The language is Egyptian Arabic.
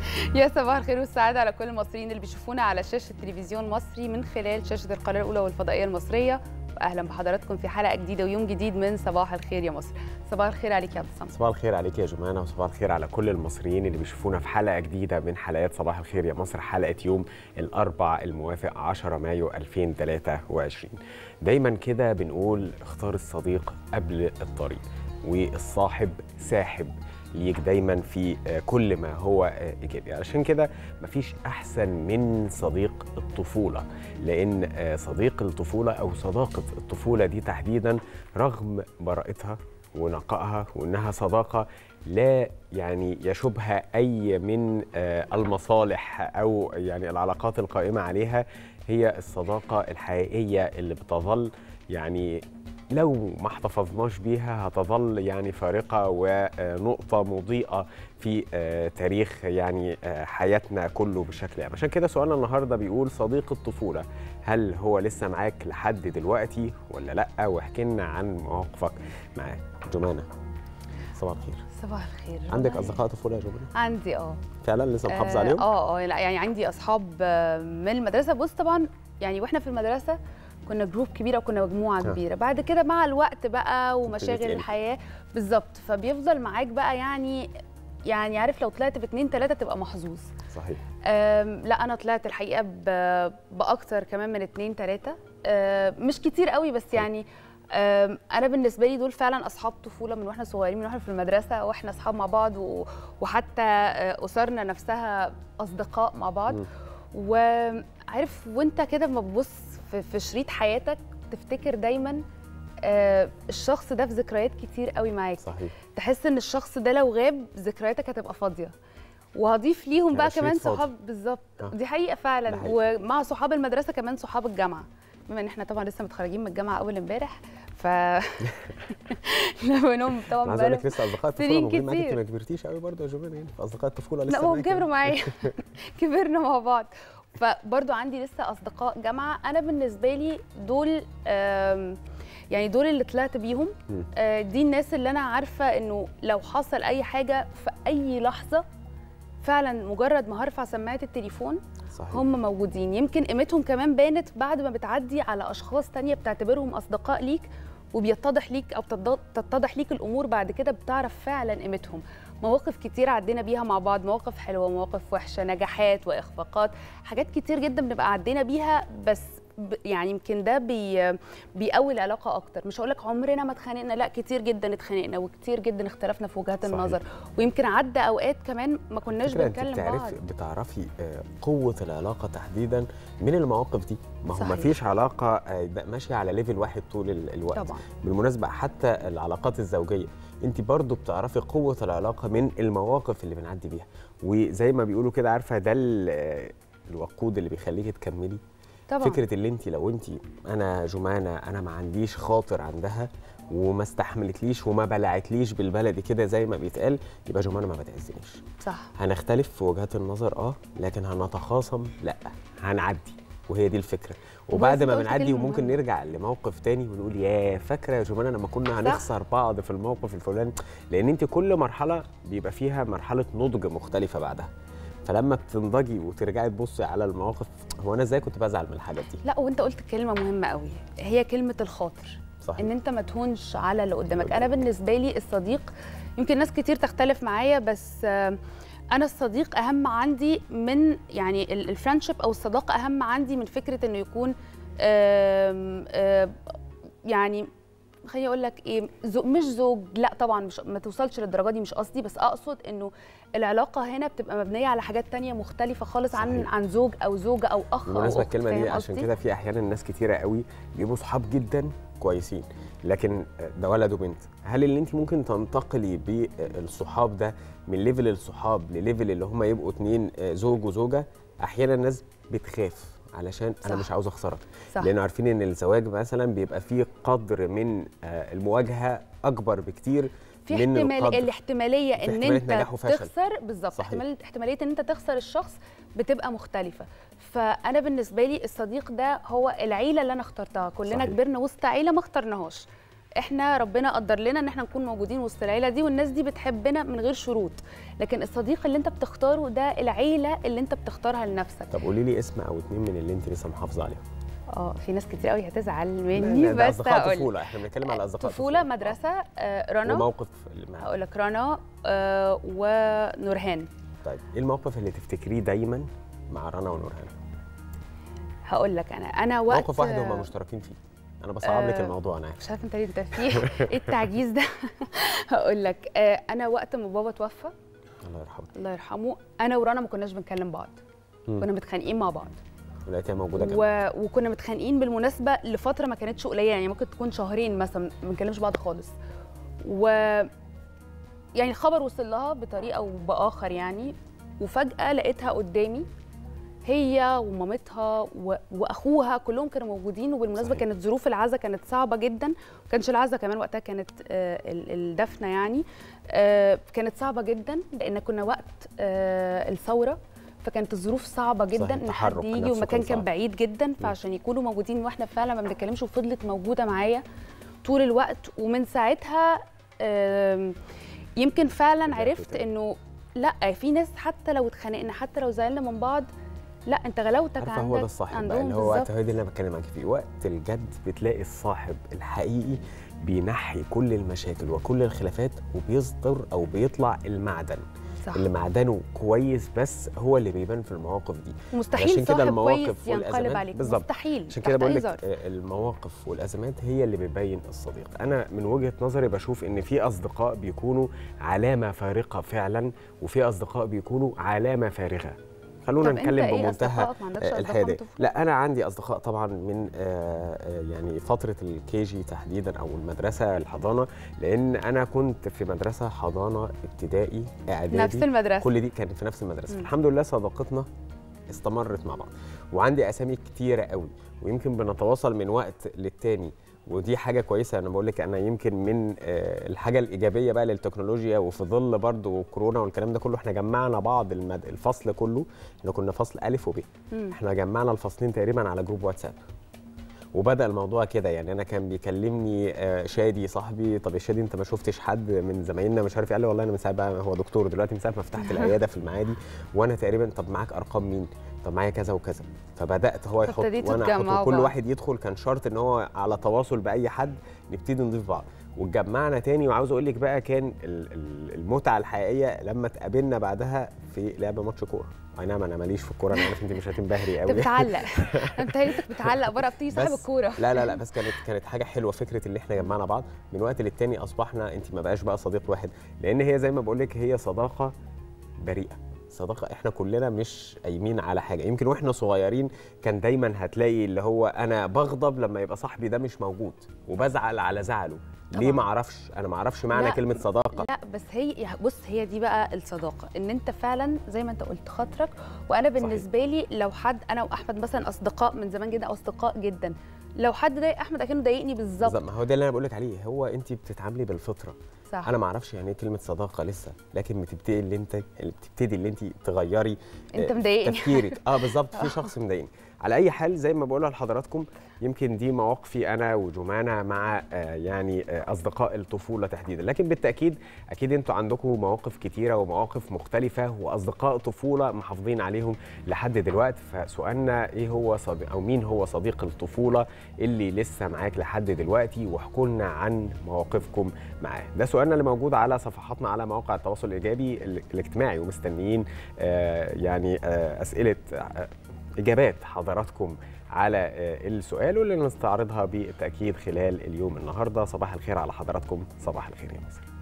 يا صباح الخير والسعادة على كل المصريين اللي بيشوفونا على شاشة تلفزيون مصري من خلال شاشة القناة الأولى والفضائية المصرية وأهلا بحضراتكم في حلقة جديدة ويوم جديد من صباح الخير يا مصر صباح الخير عليك يا عبد الصمد صباح الخير عليك يا جمانة وصباح الخير على كل المصريين اللي بيشوفونا في حلقة جديدة من حلقات صباح الخير يا مصر حلقة يوم الأربع الموافق 10 مايو 2023 دايما كده بنقول اختار الصديق قبل الطريق والصاحب ساحب ليك دايما في كل ما هو ايجابي علشان كده مفيش احسن من صديق الطفوله لان صديق الطفوله او صداقه الطفوله دي تحديدا رغم براءتها ونقائها وانها صداقه لا يعني يشبه اي من المصالح او يعني العلاقات القائمه عليها هي الصداقه الحقيقيه اللي بتظل يعني لو ما احتفظناش بيها هتظل يعني فارقه ونقطه مضيئه في تاريخ يعني حياتنا كله بشكل عام عشان كده سؤالنا النهارده بيقول صديق الطفوله هل هو لسه معاك لحد دلوقتي ولا لا واحكي لنا عن مواقفك معاه جمانه صباح الخير صباح الخير عندك اصدقاء طفوله يا جمانه عندي اه فعلا لسه محافظه عليهم اه اه لا يعني عندي اصحاب من المدرسه بص طبعا يعني واحنا في المدرسه كنا جروب كبيره وكنا مجموعه كبيره بعد كده مع الوقت بقى ومشاغل الحياه بالظبط فبيفضل معاك بقى يعني يعني عارف لو طلعت باثنين ثلاثه تبقى محظوظ صحيح لا انا طلعت الحقيقه باكتر كمان من اثنين ثلاثه مش كتير قوي بس يعني انا بالنسبه لي دول فعلا اصحاب طفوله من واحنا صغيرين من واحنا في المدرسه واحنا اصحاب مع بعض وحتى اسرنا نفسها اصدقاء مع بعض وعارف وانت كده ما تبص في شريط حياتك تفتكر دايما الشخص ده في ذكريات كتير قوي معاك صحيح تحس ان الشخص ده لو غاب ذكرياتك هتبقى فاضيه وهضيف ليهم بقى كمان صحاب بالظبط دي حقيقه فعلا ومع صحاب المدرسه كمان صحاب الجامعه بما ان احنا طبعا لسه متخرجين من الجامعه اول امبارح ف منهم طبعا عايز اقول لك لسه اصدقاء الطفوله موجودين معاكي انت ما كبرتيش قوي برضه يا جمانه يعني في اصدقاء الطفوله لسه لا هم كبروا معايا كبرنا مع بعض فبرضه عندي لسه اصدقاء جامعه انا بالنسبه لي دول يعني دول اللي طلعت بيهم دي الناس اللي انا عارفه انه لو حصل اي حاجه في اي لحظه فعلا مجرد ما هرفع سماعه التليفون صحيح. هم موجودين يمكن قيمتهم كمان بانت بعد ما بتعدي على اشخاص تانية بتعتبرهم اصدقاء ليك وبيتضح ليك او تتضح ليك الامور بعد كده بتعرف فعلا قيمتهم مواقف كتير عدينا بيها مع بعض مواقف حلوه مواقف وحشه نجاحات واخفاقات حاجات كتير جدا بنبقى عدينا بيها بس يعني يمكن ده بي بيقوي العلاقه اكتر مش هقول لك عمرنا ما اتخانقنا لا كتير جدا اتخانقنا وكتير جدا اختلفنا في وجهات صحيح. النظر ويمكن عدى اوقات كمان ما كناش بنتكلم بعض بتعرفي قوه العلاقه تحديدا من المواقف دي ما هو ما فيش علاقه ماشيه على ليفل واحد طول الوقت طبعا بالمناسبه حتى العلاقات الزوجيه انت برضو بتعرفي قوه العلاقه من المواقف اللي بنعدي بيها وزي ما بيقولوا كده عارفه ده الوقود اللي بيخليكي تكملي طبعا. فكره اللي انت لو انت انا جمانه انا ما عنديش خاطر عندها وما استحملتليش وما بلعتليش بالبلدي كده زي ما بيتقال يبقى جمانه ما بتعزنيش صح هنختلف في وجهات النظر اه لكن هنتخاصم لا هنعدي وهي دي الفكره وبعد ما بنعدي وممكن نرجع لموقف تاني ونقول يا فاكره يا جمانه لما كنا هنخسر بعض في الموقف الفلاني لان انت كل مرحله بيبقى فيها مرحله نضج مختلفه بعدها فلما بتنضجي وترجعي تبصي على المواقف هو انا ازاي كنت بزعل من الحاجات دي لا وانت قلت كلمه مهمه قوي هي كلمه الخاطر صحيح. ان انت ما تهونش على اللي قدامك انا بالنسبه لي الصديق يمكن ناس كتير تختلف معايا بس انا الصديق اهم عندي من يعني الفرنشيب او الصداقه اهم عندي من فكره انه يكون آم آم يعني خليني اقول لك ايه زو مش زوج لا طبعا مش ما توصلش للدرجه دي مش قصدي بس اقصد انه العلاقه هنا بتبقى مبنيه على حاجات تانية مختلفه خالص صحيح. عن عن زوج او زوجه او اخ او بالمناسبه الكلمه دي عشان كده في احيانا ناس كتيره قوي بيبقوا صحاب جدا كويسين لكن ده ولد وبنت هل اللي انت ممكن تنتقلي بالصحاب ده من ليفل الصحاب لليفل اللي هم يبقوا اتنين زوج وزوجه احيانا الناس بتخاف علشان صح. انا مش عاوز اخسرك صح. لانه عارفين ان الزواج مثلا بيبقى فيه قدر من المواجهه اكبر بكتير في من احتمال الاحتماليه ان احتمالية انت نجاح وفشل. تخسر بالظبط احتماليه احتماليه ان انت تخسر الشخص بتبقى مختلفه فانا بالنسبه لي الصديق ده هو العيله اللي انا اخترتها كلنا صحيح. كبرنا وسط عيله ما اخترناهاش احنا ربنا قدر لنا ان احنا نكون موجودين وسط العيله دي والناس دي بتحبنا من غير شروط لكن الصديق اللي انت بتختاره ده العيله اللي انت بتختارها لنفسك طب قولي لي اسم او اتنين من اللي انت لسه محافظه عليهم اه في ناس كتير قوي هتزعل لا، مني لا، ده بس اصدقاء هقول طفوله احنا بنتكلم على اصدقاء طفوله مدرسه آه رنا وموقف اللي معاك. هقول لك رنا آه ونورهان طيب ايه الموقف اللي تفتكريه دايما مع رنا ونورهان هقول لك انا انا وقت موقف واحد هم مشتركين فيه انا بصعب لك آه، الموضوع انا عارف مش عارفه انت ليه انت فيه ايه التعجيز ده هقول لك آه انا وقت ما بابا توفى الله يرحمه الله يرحمه انا ورنا ما كناش بنكلم بعض مم. كنا متخانقين مع بعض ولقيتها موجوده جنبك و... وكنا متخانقين بالمناسبه لفتره ما كانتش قليله يعني ممكن تكون شهرين مثلا ما بنكلمش بعض خالص و يعني الخبر وصل لها بطريقه او باخر يعني وفجاه لقيتها قدامي هي ومامتها و... واخوها كلهم كانوا موجودين وبالمناسبه صحيح. كانت ظروف العزا كانت صعبه جدا ما كانش العزا كمان وقتها كانت آه، ال- الدفنه يعني آه، كانت صعبه جدا لان كنا وقت آه، الثوره فكانت الظروف صعبه جدا صحيح، ان حد التحرك يجي نفسه ومكان كان كان صعب. بعيد جدا فعشان يكونوا موجودين واحنا فعلا ما بنتكلمش وفضلت موجوده معايا طول الوقت ومن ساعتها آم، يمكن فعلا رجعت عرفت تاني. انه لا في ناس حتى لو اتخانقنا حتى لو زعلنا من بعض لا انت غلاوتك عارفه عندك هو ده الصح بقى عندهم اللي هو بالظبط. وقت اللي انا بتكلم معاك فيه وقت الجد بتلاقي الصاحب الحقيقي بينحي كل المشاكل وكل الخلافات وبيصدر او بيطلع المعدن صح اللي معدنه كويس بس هو اللي بيبان في المواقف دي مستحيل عشان كده صاحب المواقف كويس ينقلب والأزمات- عليك بالظبط. مستحيل عشان تحت كده بقول أي لك ظرف. آه، المواقف والازمات هي اللي بتبين الصديق انا من وجهه نظري بشوف ان في اصدقاء بيكونوا علامه فارقه فعلا وفي اصدقاء بيكونوا علامه فارغه خلونا طب أنت نتكلم إيه بمنتهى أصدقائك؟ ما عندكش آه، أصدقاء الحياديه من طفولة؟ لا انا عندي اصدقاء طبعا من آه، آه، يعني فتره الكي جي تحديدا او المدرسه الحضانه لان انا كنت في مدرسه حضانه ابتدائي اعدادي نفس المدرسه كل دي كانت في نفس المدرسه مم. الحمد لله صداقتنا استمرت مع بعض وعندي اسامي كتيره قوي ويمكن بنتواصل من وقت للتاني ودي حاجه كويسه انا بقول لك انا يمكن من آه، الحاجه الايجابيه بقى للتكنولوجيا وفي ظل برضو كورونا والكلام ده كله احنا جمعنا بعض المد... الفصل كله احنا كنا فصل الف وب مم. احنا جمعنا الفصلين تقريبا على جروب واتساب وبدا الموضوع كده يعني انا كان بيكلمني آه، شادي صاحبي طب يا شادي انت ما شفتش حد من زمايلنا مش عارف إيه؟ قال لي والله انا من ساعه بقى هو دكتور دلوقتي من ساعه ما فتحت العياده في المعادي وانا تقريبا طب معاك ارقام مين طب معايا كذا وكذا فبدات هو يحط فابتديتوا وانا احط تجمعوا وكل بعض. واحد يدخل كان شرط ان هو على تواصل باي حد نبتدي نضيف بعض واتجمعنا تاني وعاوز اقول لك بقى كان ال- ال- المتعه الحقيقيه لما اتقابلنا بعدها في لعب ماتش كوره اي نعم انا ماليش في الكوره انا عارف انت مش هتنبهري انت قوي بتعلق انت ليتك بتعلق بره بتيجي صاحب بس- الكوره لا لا لا بس كانت كانت حاجه حلوه فكره اللي احنا جمعنا بعض من وقت للتاني اصبحنا انت ما بقاش بقى صديق واحد لان هي زي ما بقول لك هي صداقه بريئه صداقه احنا كلنا مش قايمين على حاجه يمكن واحنا صغيرين كان دايما هتلاقي اللي هو انا بغضب لما يبقى صاحبي ده مش موجود وبزعل على زعله ليه طبعاً. ما اعرفش انا ما اعرفش معنى لا، كلمه صداقه لا بس هي بص هي دي بقى الصداقه ان انت فعلا زي ما انت قلت خاطرك وانا بالنسبه لي لو حد انا واحمد مثلا اصدقاء من زمان جدا اصدقاء جدا لو حد ضايق احمد اكنه ضايقني بالظبط بالظبط ما هو ده اللي انا بقول لك عليه هو انت بتتعاملي بالفطره صح انا ما اعرفش يعني ايه كلمه صداقه لسه لكن بتبتدي اللي انت اللي بتبتدي اللي انت تغيري انت آه، مضايقني تفكيرك اه بالظبط في شخص مضايقني على اي حال زي ما بقولها لحضراتكم يمكن دي مواقفي انا وجمانه مع آه، يعني آه، اصدقاء الطفوله تحديدا لكن بالتاكيد اكيد انتوا عندكم مواقف كتيره ومواقف مختلفه واصدقاء طفوله محافظين عليهم لحد دلوقتي فسؤالنا ايه هو صديق او مين هو صديق الطفوله اللي لسه معاك لحد دلوقتي واحكوا لنا عن مواقفكم معاه ده سؤالنا اللي موجود على صفحاتنا على مواقع التواصل الايجابي ال- الاجتماعي ومستنيين آه، يعني آه، اسئله آه، اجابات حضراتكم على آه، السؤال واللي نستعرضها بالتاكيد خلال اليوم النهارده صباح الخير على حضراتكم صباح الخير يا مصر